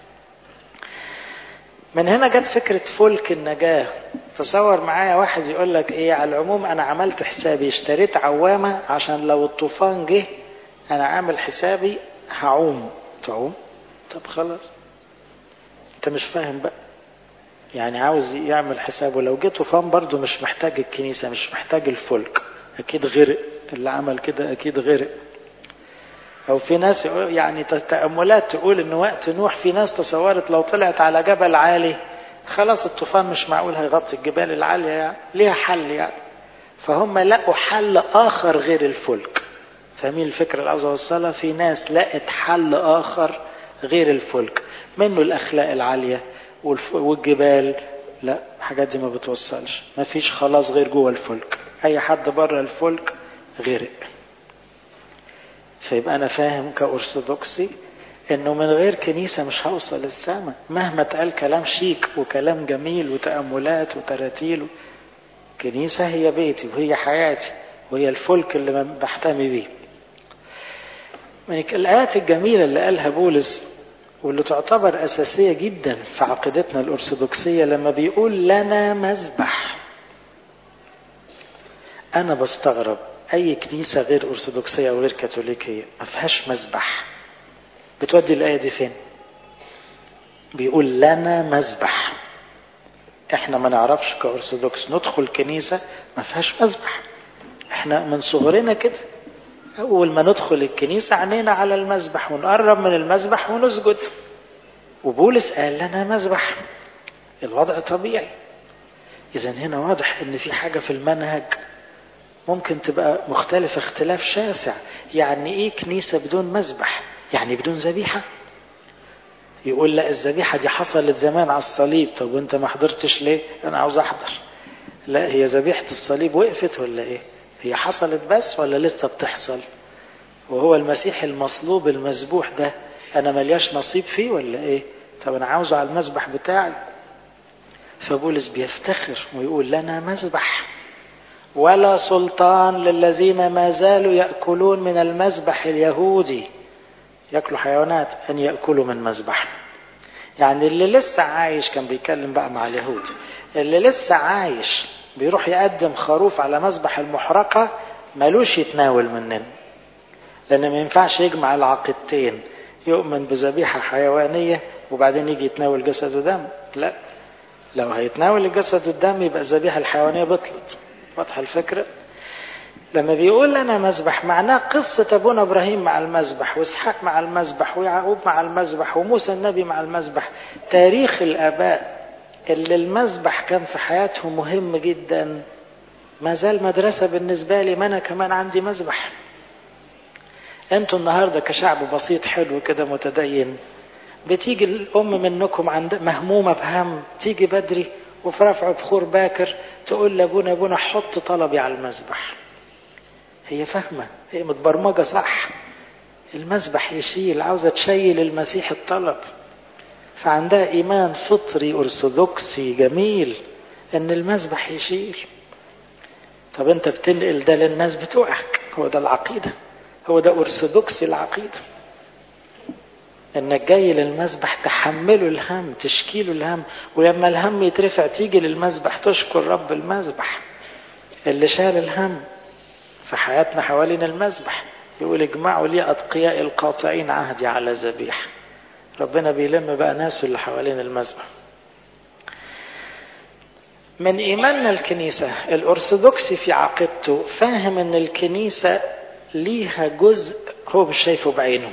من هنا جت فكرة فلك النجاة تصور معايا واحد يقول لك ايه على العموم انا عملت حسابي اشتريت عوامة عشان لو الطوفان جه انا عامل حسابي هعوم تعوم طب خلاص انت مش فاهم بقى يعني عاوز يعمل حسابه لو جه طوفان برضه مش محتاج الكنيسة مش محتاج الفلك اكيد غرق اللي عمل كده اكيد غرق او في ناس يعني تأملات تقول ان وقت نوح في ناس تصورت لو طلعت على جبل عالي خلاص الطوفان مش معقول هيغطي الجبال العالية يعني ليها حل يعني فهم لقوا حل اخر غير الفلك فاهمين الفكرة اللي عاوز اوصلها في ناس لقت حل اخر غير الفلك منه الاخلاق العالية والجبال لا الحاجات دي ما بتوصلش ما فيش خلاص غير جوه الفلك اي حد بره الفلك غرق فيبقى انا فاهم كأرثوذكسي انه من غير كنيسة مش هوصل السماء مهما اتقال كلام شيك وكلام جميل وتأملات وتراتيل كنيسة هي بيتي وهي حياتي وهي الفلك اللي بحتمي بيه من الآيات الجميلة اللي قالها بولس واللي تعتبر أساسية جدا في عقيدتنا الأرثوذكسية لما بيقول لنا مذبح أنا بستغرب أي كنيسة غير أرثوذكسية أو غير كاثوليكية ما فيهاش مذبح بتودي الآية دي فين؟ بيقول لنا مذبح احنا ما نعرفش كأرثوذكس ندخل كنيسة ما فيهاش مذبح احنا من صغرنا كده أول ما ندخل الكنيسة عينينا على المذبح ونقرب من المذبح ونسجد وبولس قال لنا مذبح الوضع طبيعي إذا هنا واضح إن في حاجة في المنهج ممكن تبقى مختلفة اختلاف شاسع يعني إيه كنيسة بدون مذبح يعني بدون ذبيحة يقول لا الذبيحة دي حصلت زمان على الصليب طب وانت ما حضرتش ليه انا عاوز احضر لا هي ذبيحة الصليب وقفت ولا ايه هي حصلت بس ولا لسه بتحصل وهو المسيح المصلوب المذبوح ده انا ملياش نصيب فيه ولا ايه طب انا عاوزه على المذبح بتاعي فبولس بيفتخر ويقول لنا مذبح ولا سلطان للذين ما زالوا يأكلون من المذبح اليهودي يأكلوا حيوانات أن يأكلوا من مذبح يعني اللي لسه عايش كان بيتكلم بقى مع اليهود اللي لسه عايش بيروح يقدم خروف على مذبح المحرقة ملوش يتناول مننا لأن ما ينفعش يجمع العقيدتين يؤمن بذبيحة حيوانية وبعدين يجي يتناول جسد ودم لا لو هيتناول الجسد والدم يبقى الذبيحة الحيوانية بطلت واضحة الفكرة لما بيقول لنا مذبح معناه قصة أبونا إبراهيم مع المذبح وإسحاق مع المذبح ويعقوب مع المذبح وموسى النبي مع المذبح تاريخ الآباء اللي المذبح كان في حياتهم مهم جدا ما زال مدرسة بالنسبة لي ما أنا كمان عندي مذبح أنتوا النهاردة كشعب بسيط حلو كده متدين بتيجي الأم منكم عند مهمومة بهم تيجي بدري وفي رفع بخور باكر تقول لأبونا أبونا حط طلبي على المذبح هي فاهمة هي متبرمجة صح المذبح يشيل عاوزة تشيل المسيح الطلب فعندها إيمان فطري أرثوذكسي جميل إن المذبح يشيل طب أنت بتنقل ده للناس بتوعك هو ده العقيدة هو ده أرثوذكسي العقيدة انك جاي للمذبح تحمله الهم تشكيله الهم ولما الهم يترفع تيجي للمذبح تشكر رب المذبح اللي شال الهم في حياتنا حوالين المذبح يقول اجمعوا لي اتقياء القاطعين عهدي على ذبيح ربنا بيلم بقى ناسه اللي حوالين المذبح من ايماننا الكنيسه الارثوذكسي في عقيدته فاهم ان الكنيسه ليها جزء هو مش شايفه بعينه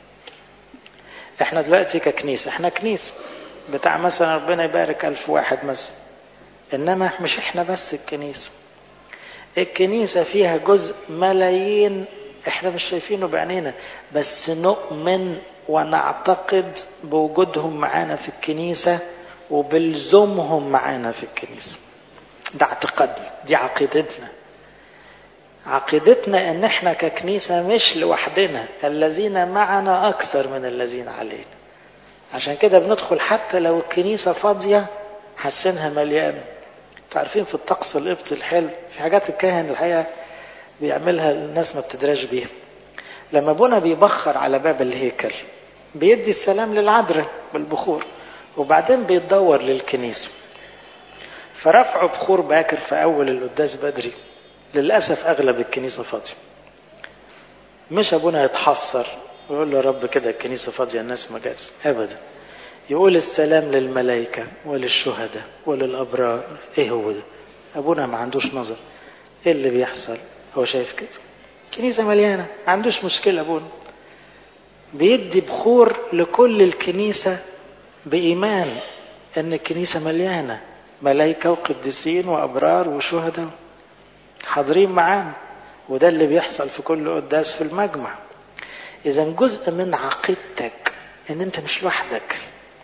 احنا دلوقتي ككنيسة احنا كنيسة بتاع مثلا ربنا يبارك ألف واحد مثلا إنما مش احنا بس الكنيسة الكنيسة فيها جزء ملايين احنا مش شايفينه بعينينا بس نؤمن ونعتقد بوجودهم معانا في الكنيسة وبلزومهم معانا في الكنيسة ده اعتقادنا دي عقيدتنا عقيدتنا ان احنا ككنيسة مش لوحدنا الذين معنا اكثر من الذين علينا عشان كده بندخل حتى لو الكنيسة فاضية حاسينها مليانة عارفين في الطقس القبطي الحلو في حاجات الكاهن الحقيقة بيعملها الناس ما بتدراش بيها لما ابونا بيبخر على باب الهيكل بيدي السلام للعذراء بالبخور وبعدين بيتدور للكنيسة فرفعوا بخور باكر في اول القداس بدري للأسف أغلب الكنيسة فاضية مش أبونا يتحسر ويقول له يا رب كده الكنيسة فاضية الناس ما جاتش أبدا يقول السلام للملائكة وللشهداء وللأبرار إيه هو ده أبونا ما عندوش نظر إيه اللي بيحصل هو شايف كده كنيسة مليانة ما عندوش مشكلة أبونا بيدي بخور لكل الكنيسة بإيمان أن الكنيسة مليانة ملائكة وقديسين وأبرار وشهداء حاضرين معانا وده اللي بيحصل في كل قداس في المجمع اذا جزء من عقيدتك ان انت مش لوحدك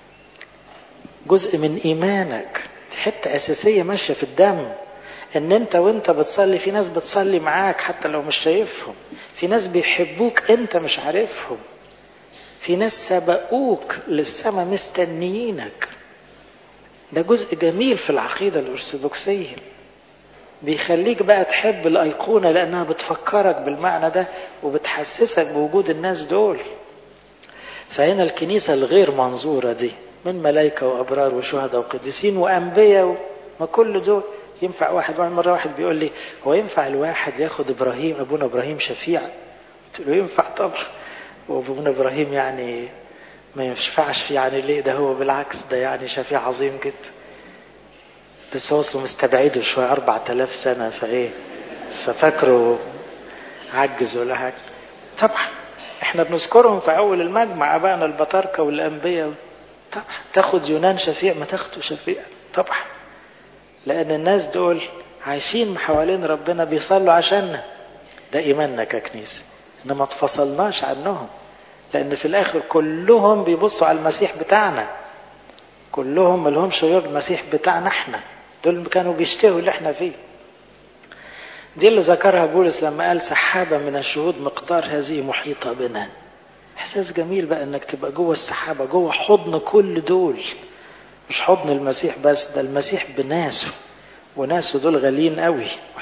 جزء من ايمانك دي حته اساسيه ماشيه في الدم ان انت وانت بتصلي في ناس بتصلي معاك حتى لو مش شايفهم في ناس بيحبوك انت مش عارفهم في ناس سبقوك للسماء مستنيينك ده جزء جميل في العقيده الارثوذكسيه بيخليك بقى تحب الأيقونة لأنها بتفكرك بالمعنى ده وبتحسسك بوجود الناس دول فهنا الكنيسة الغير منظورة دي من ملائكة وأبرار وشهداء وقديسين وأنبياء ما كل دول ينفع واحد واحد مرة واحد بيقول لي هو ينفع الواحد ياخد إبراهيم أبونا إبراهيم شفيع قلت له ينفع طبعا وأبونا إبراهيم يعني ما ينفعش فيه يعني ليه ده هو بالعكس ده يعني شفيع عظيم جدا بس هو اصله مستبعده شويه 4000 سنه فايه ففاكره عجز ولا حاجه طبعا احنا بنذكرهم في اول المجمع ابائنا البطاركه والانبياء طبعا تاخد يونان شفيع ما تاخده شفيع طبعا لان الناس دول عايشين حوالين ربنا بيصلوا عشاننا ده ايماننا ككنيسه ان ما اتفصلناش عنهم لان في الاخر كلهم بيبصوا على المسيح بتاعنا كلهم ملهمش غير المسيح بتاعنا احنا دول كانوا بيشتهوا اللي احنا فيه دي اللي ذكرها بولس لما قال سحابة من الشهود مقدار هذه محيطة بنا احساس جميل بقى انك تبقى جوه السحابة جوه حضن كل دول مش حضن المسيح بس ده المسيح بناسه وناسه دول غاليين قوي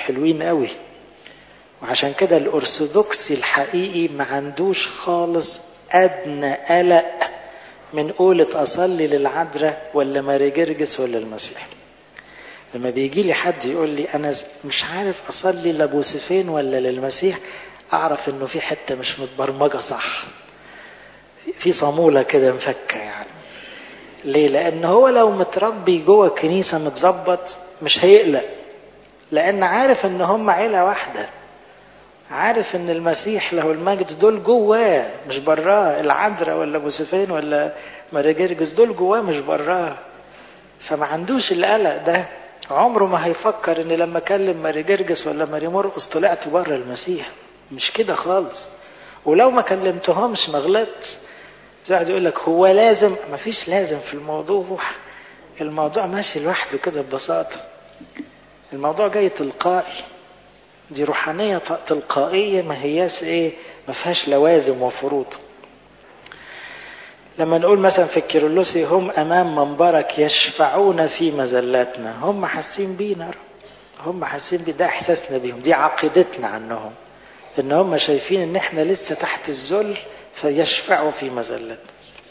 حلوين قوي وعشان كده الأرثوذكسي الحقيقي ما عندوش خالص أدنى قلق من قولة أصلي للعذراء ولا ماري جرجس ولا المسيح لما بيجي لي حد يقول لي أنا مش عارف أصلي لبوسفين ولا للمسيح أعرف إنه في حتة مش متبرمجة صح في صامولة كده مفكة يعني ليه؟ لأن هو لو متربي جوه الكنيسة متظبط مش هيقلق لأن عارف إن هم عيلة واحدة عارف إن المسيح له المجد دول جواه مش براه العذراء ولا بوسفين ولا ماري جرجس دول جواه مش براه فما عندوش القلق ده عمره ما هيفكر ان لما اكلم ماري جرجس ولا ماري مرقس طلعت بره المسيح مش كده خالص ولو ما كلمتهمش ما غلطت زي واحد يقول لك هو لازم ما فيش لازم في الموضوع الموضوع ماشي لوحده كده ببساطة الموضوع جاي تلقائي دي روحانية تلقائية ما هياش ايه ما فيهاش لوازم وفروض لما نقول مثلا في الكيرلسي هم امام منبرك يشفعون في مزلاتنا هم حاسين بينا هم حاسين بي ده احساسنا بيهم دي عقيدتنا عنهم ان هم شايفين ان احنا لسه تحت الذل فيشفعوا في مزلتنا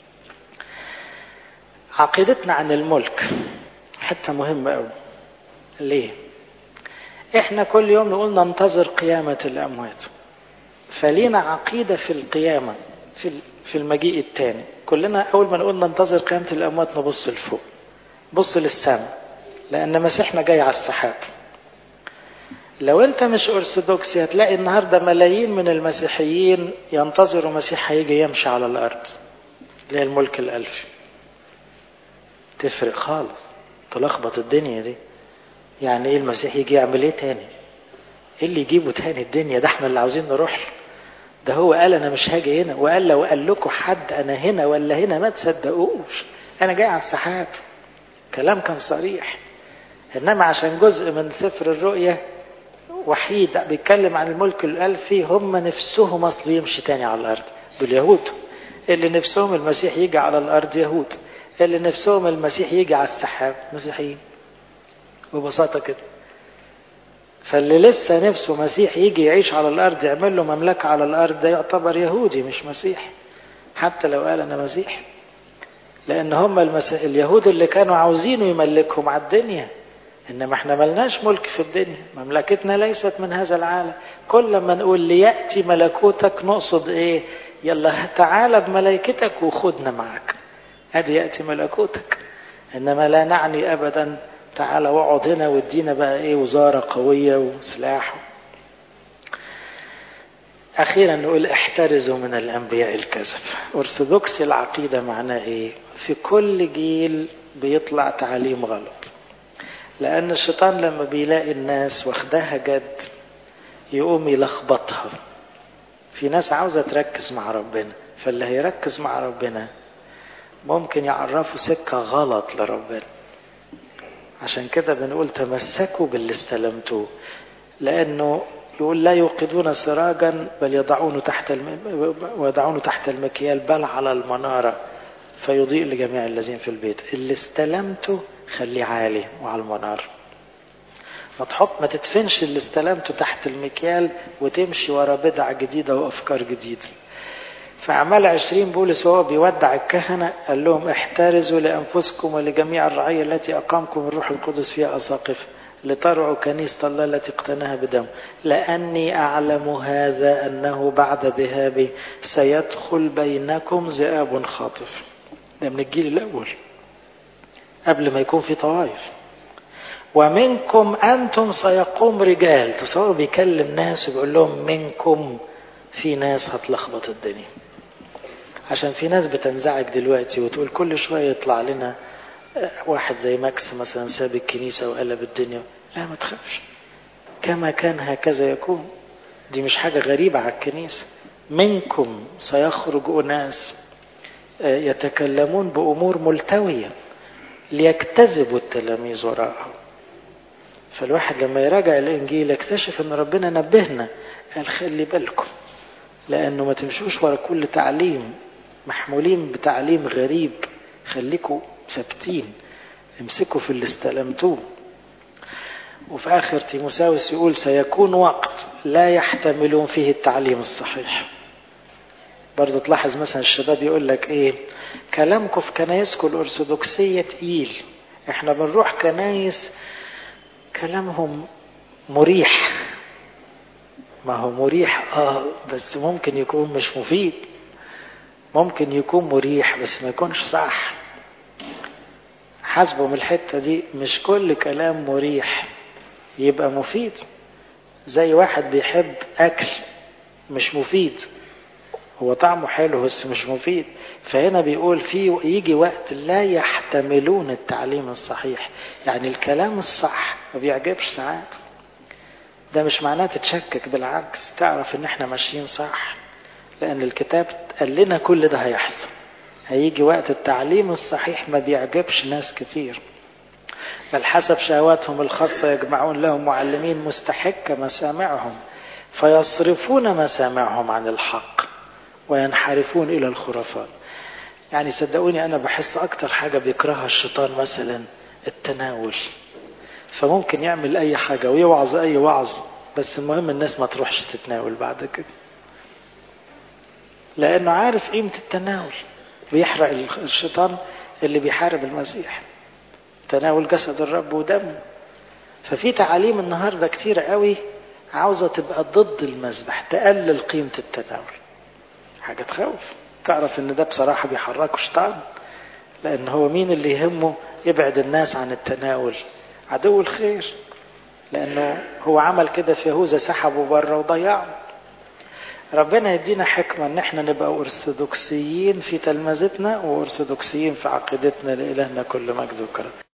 عقيدتنا عن الملك حتى مهمة قوي ليه احنا كل يوم نقول ننتظر قيامة الاموات فلينا عقيدة في القيامة في في المجيء الثاني كلنا اول ما نقول ننتظر قيامة الاموات نبص لفوق بص للسماء لان مسيحنا جاي على السحاب لو انت مش ارثوذكسي هتلاقي النهارده ملايين من المسيحيين ينتظروا مسيح هيجي يمشي على الارض زي الملك الالفي تفرق خالص تلخبط الدنيا دي يعني ايه المسيح يجي يعمل ايه تاني ايه اللي يجيبه تاني الدنيا ده احنا اللي عاوزين نروح له ده هو قال انا مش هاجي هنا وقال لو قال لكم حد انا هنا ولا هنا ما تصدقوش انا جاي على السحاب كلام كان صريح انما عشان جزء من سفر الرؤيا وحيد بيتكلم عن الملك الألفي هم نفسهم أصل يمشي تاني على الأرض باليهود اللي نفسهم المسيح يجي على الأرض يهود اللي نفسهم المسيح يجي على السحاب مسيحيين ببساطة كده فاللي لسه نفسه مسيح يجي يعيش على الأرض يعمل له مملكة على الأرض ده يعتبر يهودي مش مسيح حتى لو قال أنا مسيح لأن هم المسيح اليهود اللي كانوا عاوزينه يملكهم على الدنيا إنما احنا ملناش ملك في الدنيا مملكتنا ليست من هذا العالم كل ما نقول ليأتي ملكوتك نقصد ايه يلا تعالى بملائكتك وخدنا معك ادي يأتي ملكوتك إنما لا نعني أبدا تعالى واقعد هنا وادينا بقى ايه وزارة قوية وسلاح أخيرا نقول احترزوا من الأنبياء الكذب أرثوذكسي العقيدة معناه إيه في كل جيل بيطلع تعليم غلط لأن الشيطان لما بيلاقي الناس واخداها جد يقوم يلخبطها في ناس عاوزة تركز مع ربنا فاللي هيركز مع ربنا ممكن يعرفوا سكة غلط لربنا عشان كده بنقول تمسكوا باللي استلمتوه لأنه يقول لا يوقدون سراجا بل يضعونه تحت الم... ويضعونه تحت المكيال بل على المنارة فيضيء لجميع الذين في البيت اللي استلمته خليه عالي وعلى المنار ما تحط ما تدفنش اللي استلمته تحت المكيال وتمشي ورا بدع جديدة وأفكار جديدة فأعمال عشرين بولس وهو بيودع الكهنة قال لهم احترزوا لأنفسكم ولجميع الرعية التي أقامكم الروح القدس فيها أساقفة لترعوا كنيسة الله التي اقتناها بدم لأني أعلم هذا أنه بعد ذهابي سيدخل بينكم ذئاب خاطف ده من الجيل الأول قبل ما يكون في طوائف ومنكم أنتم سيقوم رجال تصور بيكلم ناس وبيقول لهم منكم في ناس هتلخبط الدنيا عشان في ناس بتنزعج دلوقتي وتقول كل شوية يطلع لنا واحد زي ماكس مثلا ساب الكنيسة وقلب الدنيا لا ما تخافش كما كان هكذا يكون دي مش حاجة غريبة على الكنيسة منكم سيخرج أناس يتكلمون بأمور ملتوية ليجتذبوا التلاميذ وراءهم فالواحد لما يراجع الإنجيل يكتشف أن ربنا نبهنا قال خلي بالكم لأنه ما تمشوش ورا كل تعليم محمولين بتعليم غريب خليكم ثابتين امسكوا في اللي استلمتوه وفي آخر تيموساوس يقول سيكون وقت لا يحتملون فيه التعليم الصحيح برضو تلاحظ مثلا الشباب يقول لك ايه كلامكم في كنايسكم الأرثوذكسية تقيل احنا بنروح كنايس كلامهم مريح ما هو مريح اه بس ممكن يكون مش مفيد ممكن يكون مريح بس ما يكونش صح حاسبه من الحتة دي مش كل كلام مريح يبقى مفيد زي واحد بيحب أكل مش مفيد هو طعمه حلو بس مش مفيد فهنا بيقول في يجي وقت لا يحتملون التعليم الصحيح يعني الكلام الصح ما بيعجبش ساعات ده مش معناه تتشكك بالعكس تعرف ان احنا ماشيين صح لان الكتاب قال لنا كل ده هيحصل هيجي وقت التعليم الصحيح ما بيعجبش ناس كتير بل حسب شهواتهم الخاصة يجمعون لهم معلمين مستحكة مسامعهم فيصرفون مسامعهم عن الحق وينحرفون إلى الخرافات يعني صدقوني أنا بحس أكتر حاجة بيكرهها الشيطان مثلا التناول فممكن يعمل أي حاجة ويوعظ أي وعظ بس المهم الناس ما تروحش تتناول بعد كده لأنه عارف قيمة التناول بيحرق الشيطان اللي بيحارب المسيح تناول جسد الرب ودمه ففي تعاليم النهاردة كتيرة قوي عاوزة تبقى ضد المذبح تقلل قيمة التناول حاجة تخوف تعرف ان ده بصراحة بيحركه شيطان لان هو مين اللي يهمه يبعد الناس عن التناول عدو الخير لانه هو عمل كده في يهوذا سحبه بره وضيعه ربنا يدينا حكمة ان احنا نبقى ارثوذكسيين في تلمذتنا وارثوذكسيين في عقيدتنا لإلهنا كل مجد وكرم